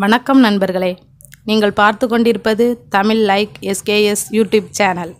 வணக்கம் நண்பர்களே நீங்கள் பார்த்து கொண்டிருப்பது Tamil like SKS YouTube channel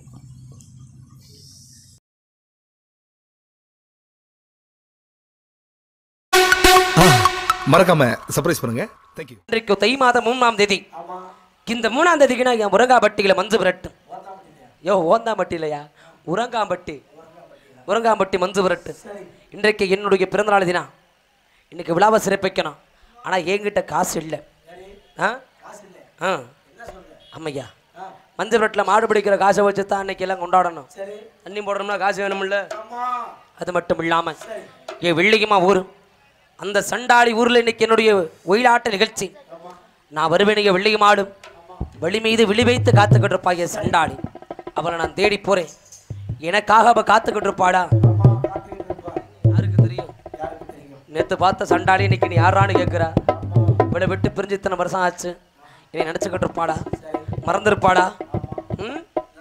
மறக்காம சர்ப்ரைஸ் பண்ணுங்க தேங்க்யூ இன்றைக்கு தை மாதம் மூணாம் தேதி இந்த மூணாம் தேதிக்கு நான் என் உரங்காம்பட்டியில் மஞ்சு விரட்டு யோ ஓந்தாம்பட்டி இல்லையா உரங்காம்பட்டி உரங்காம்பட்டி மஞ்சு விரட்டு இன்றைக்கு என்னுடைய பிறந்தநாள் தினம் இன்னைக்கு விழாவை சிறப்பிக்கணும் ஆனால் என்கிட்ட காசு இல்லை ஆ ஆ ஆமையா மஞ்சள் விரட்டில் மாடு பிடிக்கிற காசை வச்சு தான் அன்னைக்கு எல்லாம் கொண்டாடணும் தண்ணி போடணும்னா காசு வேணும்ல அது மட்டும் இல்லாமல் என் வெள்ளிக்குமா ஊர் அந்த சண்டாளி ஊரில் இன்னைக்கு என்னுடைய ஒயிலாட்ட நிகழ்ச்சி நான் வருவேன் இங்கே வெள்ளி மாடும் வெளி மீது விழி வைத்து காத்துக்கிட்டு இருப்பா என் சண்டாளி அவளை நான் தேடி போறேன் எனக்காக அவள் காத்துக்கிட்டு இருப்பாடா யாருக்கு தெரியும் நேற்று பார்த்த சண்டாளி இன்னைக்கு நீ யாரான்னு கேட்குறா இவளை விட்டு பிரிஞ்சு இத்தனை வருஷம் ஆச்சு என்னை நினச்சிக்கிட்டு இருப்பாடா மறந்துருப்பாடா ம்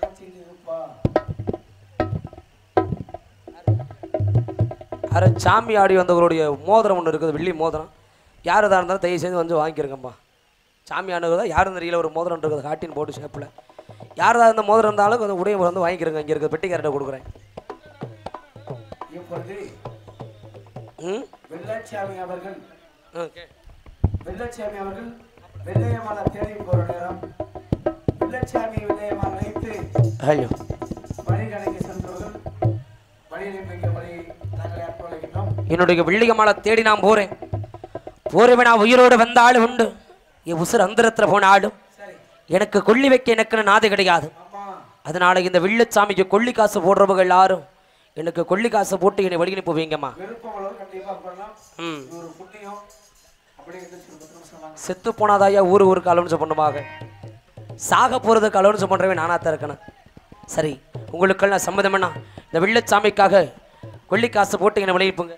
யாரோ சாமி ஆடி வந்தவங்களுடைய மோதிரம் ஒன்று இருக்குது வெள்ளி மோதிரம் யார் இதாக இருந்தாலும் தயவு செய்து வந்து வாங்கிக்கிறங்கப்பா சாமி ஆனதா யாரும் தெரியல ஒரு மோதிரம் இருக்குது காட்டின் போட்டு ஷேப்பில் யார் தான் இந்த மோதிரம் இருந்தாலும் கொஞ்சம் உடைய வந்து வாங்கிக்கிறங்க இங்கே இருக்க பெட்டிக்கார்ட்ட கொடுக்குறேன் இப்பொழுது ம் வெள்ளச்சாமி அவர்கள் ஓகே வெள்ளச்சாமி அவர்கள் வெள்ளையமலை தேடி போற நேரம் வெள்ளச்சாமி வெள்ளையமலை வைத்து ஹலோ வழி கடைக்கு சென்றவர்கள் வழியில் மிக வழி தங்களை அற்பழைக்கின்றோம் என்னுடைய வெள்ளிகமாலை தேடி நான் போகிறேன் போறவன் நான் உயிரோடு வந்தாலும் உண்டு என் உசுர் அந்தரத்தில் போனாலும் எனக்கு கொள்ளி வைக்க எனக்குன்னு நாது கிடையாது அதனால இந்த வெள்ளச்சாமிக்கு கொள்ளி காசு போடுறவங்க எல்லாரும் எனக்கு கொள்ளி காசு போட்டு என்னை வழி அனுப்புவீங்கம்மா விருப்பம் உள்ளவர் கண்டிப்பாக பண்ணலாம் ம் இது ஒரு புண்ணியம் அப்படி என்று சொல்லி பத்து நிமிஷம் வாங்க செத்து போனாதாயா ஊர் ஊருக்கு அலோன்ஸ் பண்ணுவாங்க சாக போகிறதுக்கு அலோன்ஸ் பண்ணுறவன் நானாத்தான் இருக்கணும் சரி உங்களுக்கெல்லாம் சம்மதம் என்ன இந்த வெள்ளச்சாமிக்காக கொள்ளி காசு போட்டு என்னை விளைவிப்புங்க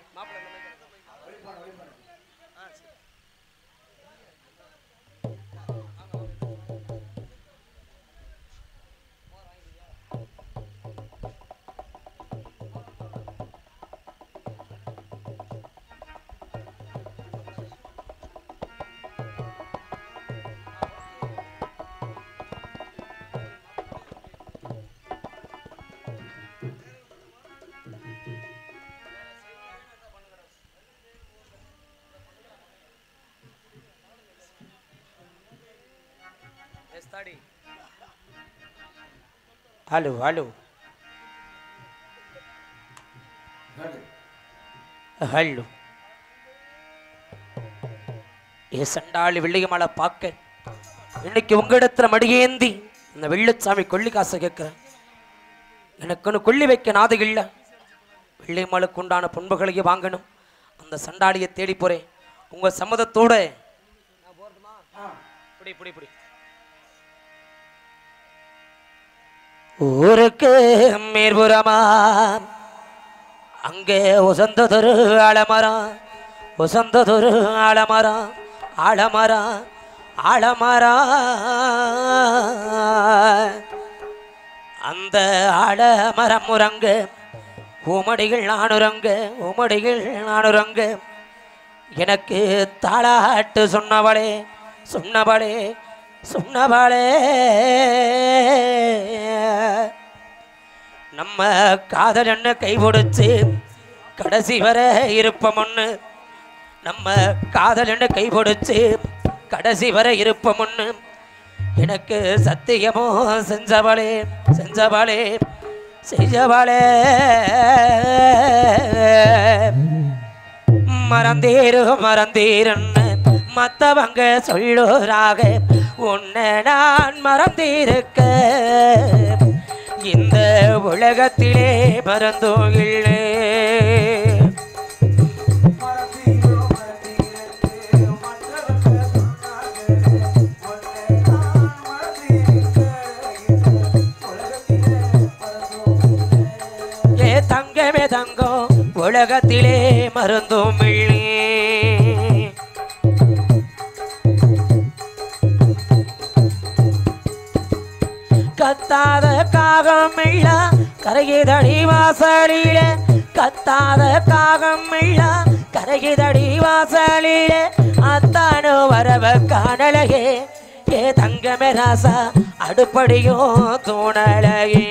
ஹலோ ஹலோ ஹலோ ஏ சண்டாளி வெள்ளியமலை பார்க்க இன்னைக்கு உங்களிடத்துல மடியேந்தி இந்த வெள்ளச்சாமி கொள்ளி காசை கேட்குறேன் எனக்குன்னு கொள்ளி வைக்க நாது இல்லை வெள்ளியமலுக்கு உண்டான பண்புகளையும் வாங்கணும் அந்த சண்டாளியை தேடி போறேன் உங்க சம்மதத்தோட இப்படி இப்படி இப்படி ஊருக்கு மேற்புறமா அங்கே உசந்ததொரு ஆலமரம் உசந்ததொரு ஆலமரம் ஆலமரம் ஆலமரம் அந்த ஆலமரம் உறங்கு உமடிகள் நானுறங்கு உமடிகள் நானுறங்கு எனக்கு தாளாட்டு சொன்னவளே சொன்னவளே சொன்னவளே நம்ம காதல் என்ன கைபிடிச்சு கடைசி வர இருப்பமொன்னு நம்ம காதல் என்ன கைபிடிச்சு கடைசி வர இருப்பமொன்னு எனக்கு சத்தியமோ செஞ்சவளே செஞ்சவளே செஞ்சவளே மறந்தீரு மறந்தீருன்னு மத்தவங்க சொல்லுறாக உன்னை நான் மறந்திருக்க இந்த உலகத்திலே மறந்தும் இல்லை மறந்தீரோ மறந்தீரே மற்றவர்கள் சொன்னார்கள் உன்னை நான் மறந்திருக்க உலகத்திலே மறந்தோம் ஏ தங்கமே தங்கம் உலகத்திலே மருந்தும் இல்லை கத்தாத காகம் இல்ல கரையுதடி வாசலில கத்தாத காகம் இல்ல கரையுதடி வாசலில அத்தானு வரவ காண கண்ணழகே ஏ தங்கமே ராசா அடுப்படியும் தூணழகே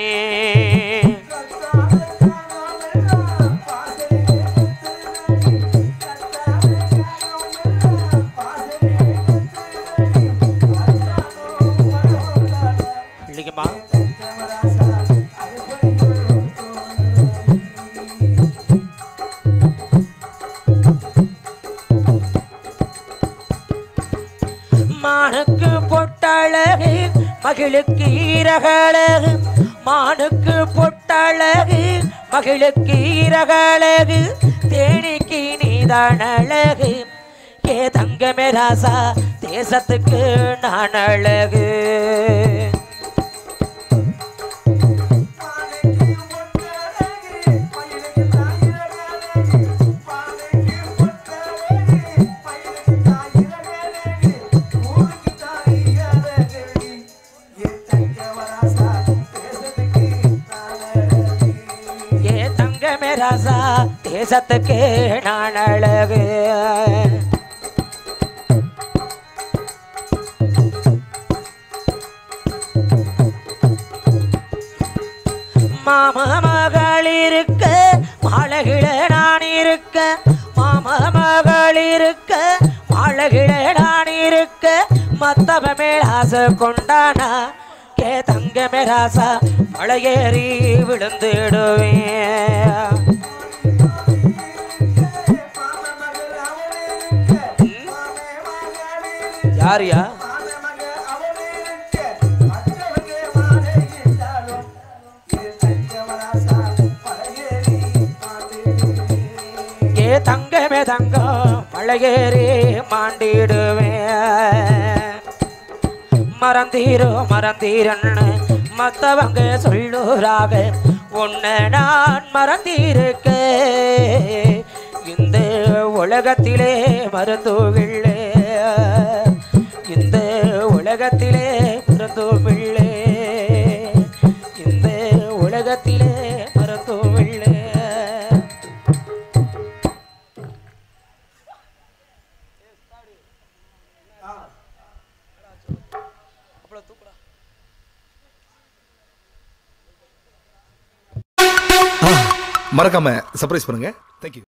இல்லைங்கம்மா மானுக்கு பொட்டழகு மகிழுக்கு ஈரகழகு மானுக்கு பொட்டழகு மகிழுக்கு ஈரகழகு தேனிக்கு நீதான் அழகு ஏ தங்கமே ராசா தேசத்துக்கு நான் அழகு ஏ தங்கமே ராசா தேசத்துக்கு நான் அழகு மாம மகள் இருக்க மாலகிழ நான் இருக்க மாம மகள் இருக்க மாலகிழ நான் இருக்க மத்தவ மேல் ஆசை கொண்டானா கே தங்கமே ராசா மலையேறி விழுந்துடுவேன் யாரியா ஏ தங்கமே தங்கம் மலையேறி மாண்டிடுவேன் மறந்தீரோ மறந்தீரன்னு மத்தவங்க சொல்லுறாக உன்னை நான் மறந்திருக்க இந்த உலகத்திலே மருந்துவில்லை இந்த உலகத்திலே மருந்துவில்லை இந்த உலகத்திலே மருந்துவில்லை மறக்காம சர்ப்ரைஸ் பண்ணுங்க தேங்க்யூ